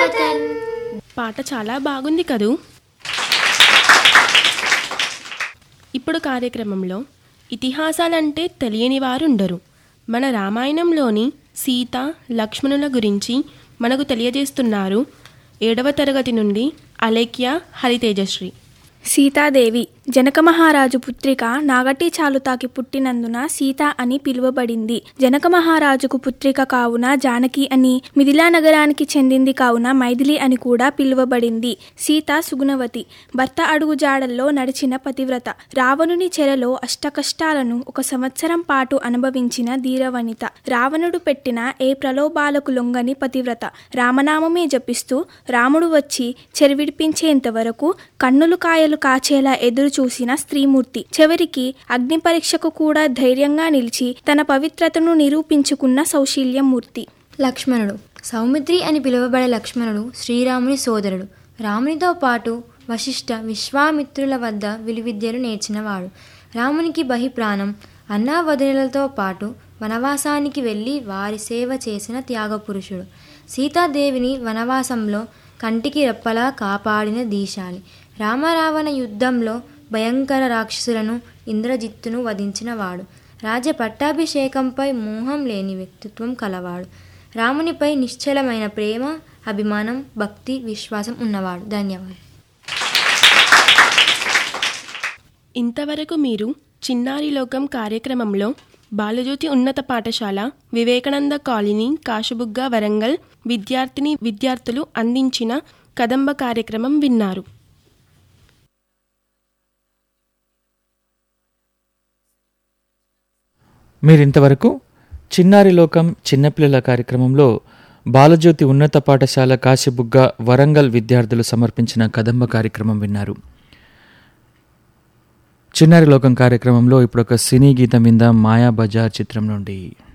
वतन పాట చాలా బాగుంది కదూ ఇప్పుడు కార్యక్రమంలో ఇతిహాసాలంటే తెలియని వారుండరు మన రామాయణంలోని సీత లక్ష్మణుల గురించి మనకు తెలియజేస్తున్నారు ఏడవ తరగతి నుండి అలేఖ్య హరితేజశ్రీ సీతాదేవి జనక మహారాజు పుత్రిక నాగటి చాలుతాకి పుట్టినందున సీత అని పిలువబడింది జనక మహారాజుకు పుత్రిక కావున జానకి అని మిథిలా నగరానికి చెందింది కావున మైథిలి అని కూడా పిలువబడింది సీత సుగుణవతి భర్త అడుగు జాడల్లో నడిచిన పతివ్రత రావణుని చెరలో అష్టకష్టాలను ఒక సంవత్సరం పాటు అనుభవించిన ధీరవనిత రావణుడు పెట్టిన ఏ ప్రలోభాలకు లొంగని పతివ్రత రామనామమే జపిస్తూ రాముడు వచ్చి చెరివిడిపించేంత వరకు కన్నులు కాయలు కాచేలా ఎదురు చూసిన స్త్రీమూర్తి చివరికి అగ్ని పరీక్షకు కూడా ధైర్యంగా నిలిచి తన పవిత్రతను నిరూపించుకున్న సౌశీల్యమూర్తి లక్ష్మణుడు సౌమిత్రి అని పిలువబడే లక్ష్మణుడు శ్రీరాముని సోదరుడు రామునితో పాటు వశిష్ఠ విశ్వామిత్రుల వద్ద విలువిద్యలు నేర్చినవాడు రామునికి బహిప్రాణం అన్నా వదినలతో పాటు వనవాసానికి వెళ్ళి వారి సేవ చేసిన త్యాగపురుషుడు సీతాదేవిని వనవాసంలో కంటికి రెప్పలా కాపాడిన దీశాలి రామరావణ యుద్ధంలో భయంకర రాక్షసులను ఇంద్రజిత్తును వధించినవాడు రాజ పట్టాభిషేకంపై మోహం లేని వ్యక్తిత్వం కలవాడు రామునిపై నిశ్చలమైన ప్రేమ అభిమానం భక్తి విశ్వాసం ఉన్నవాడు ధన్యవాదాలు ఇంతవరకు మీరు చిన్నారి లోకం కార్యక్రమంలో బాలజ్యోతి ఉన్నత పాఠశాల వివేకానంద కాలనీ కాశబుగ్గ వరంగల్ విద్యార్థిని విద్యార్థులు అందించిన కదంబ కార్యక్రమం విన్నారు మీరింతవరకు చిన్నారి లోకం చిన్నపిల్లల కార్యక్రమంలో బాలజ్యోతి ఉన్నత పాఠశాల కాశీబుగ్గ వరంగల్ విద్యార్థులు సమర్పించిన కదంబ కార్యక్రమం విన్నారు చిన్నారి లోకం కార్యక్రమంలో ఇప్పుడు ఒక సినీ గీతం విందాం మాయా బజార్ చిత్రం నుండి